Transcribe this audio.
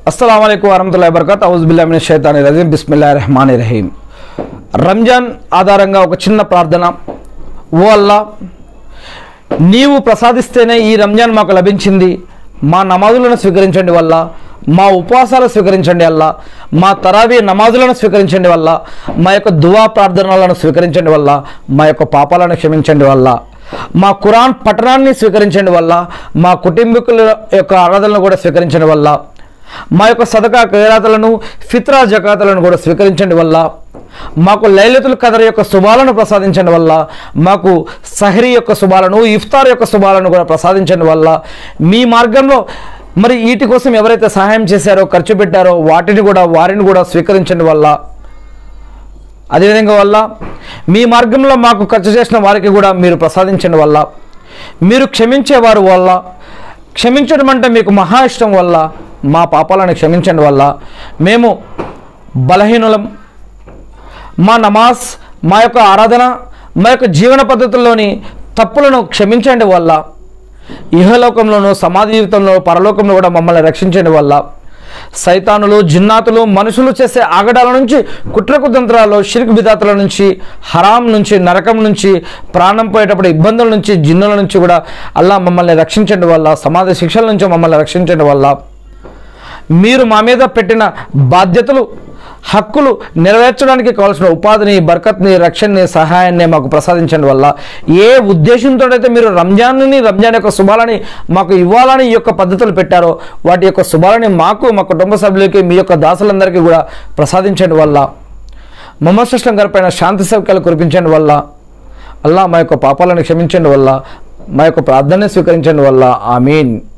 అస్సలం అయికు వరహతుల్లా వబర్కత్ ఔజుబిల్లామిన షైతాని రజీం బిస్మిల్లా రెహమాన్ రహీం రంజాన్ ఆధారంగా ఒక చిన్న ప్రార్థన ఓ అల్లా నీవు ప్రసాదిస్తేనే ఈ రంజాన్ మాకు లభించింది మా నమాజులను స్వీకరించండి వల్ల మా ఉపవాసాలు స్వీకరించండి వల్ల మా తరావీ నమాజులను స్వీకరించండి వల్ల మా యొక్క దువా ప్రార్థనలను స్వీకరించండి వల్ల మా యొక్క పాపాలను క్షమించండి వల్ల మా ఖురాన్ పఠనాన్ని స్వీకరించండి వల్ల మా కుటుంబీకుల యొక్క ఆరాధనలు కూడా స్వీకరించండి వల్ల మా యొక్క సదకా ఖైరాతులను ఫిత్రా జకాతులను కూడా స్వీకరించండి వల్ల మాకు లైలతుల్ కదర్ యొక్క శుభాలను ప్రసాదించండి వల్ల మాకు సహరీ యొక్క శుభాలను ఇఫ్తార్ యొక్క శుభాలను కూడా ప్రసాదించండి వల్ల మీ మార్గంలో మరి వీటి కోసం ఎవరైతే సహాయం చేశారో ఖర్చు పెట్టారో వాటిని కూడా వారిని కూడా స్వీకరించండి వల్ల అదేవిధంగా వల్ల మీ మార్గంలో మాకు ఖర్చు చేసిన వారికి కూడా మీరు ప్రసాదించండి వల్ల మీరు క్షమించేవారు వల్ల క్షమించడం అంటే మీకు మహా ఇష్టం వల్ల మా పాపాలను క్షమించండి వల్ల మేము బలహీనులం మా నమాజ్ మా యొక్క ఆరాధన మా యొక్క జీవన పద్ధతుల్లోని తప్పులను క్షమించండి వల్ల ఇహలోకంలోనూ సమాధి జీవితంలో పరలోకంలో కూడా మమ్మల్ని రక్షించండి వల్ల సైతానులు జిన్నాతులు మనుషులు చేసే ఆగడాల నుంచి కుట్రకుతంత్రాలు షిరిక్ బిదాతుల నుంచి హరాం నుంచి నరకం నుంచి ప్రాణం పోయేటప్పుడు ఇబ్బందుల నుంచి జిన్నుల నుంచి కూడా అల్లా మమ్మల్ని రక్షించండి వల్ల సమాధి శిక్షల నుంచి మమ్మల్ని రక్షించండి వల్ల మీరు మా మీద పెట్టిన బాధ్యతలు హక్కులు నెరవేర్చడానికి కావాల్సిన ఉపాధిని బర్కత్ని రక్షణని సహాయాన్ని మాకు ప్రసాదించండి వల్ల ఏ ఉద్దేశంతో అయితే మీరు రంజాన్ని రంజాన్ యొక్క శుభాలని మాకు ఇవ్వాలని ఈ యొక్క పద్ధతులు పెట్టారో వాటి యొక్క శుభాలని మాకు మా కుటుంబ సభ్యులకి మీ యొక్క దాసులందరికీ కూడా ప్రసాదించండి వల్ల మొహమ్మద్ సుస్లం గారి పైన శాంతి సౌఖ్యాలు కురిపించండి వల్ల అల్లా మా యొక్క పాపాలను క్షమించండి వల్ల మా యొక్క ప్రార్థన స్వీకరించండి వల్ల ఆమీన్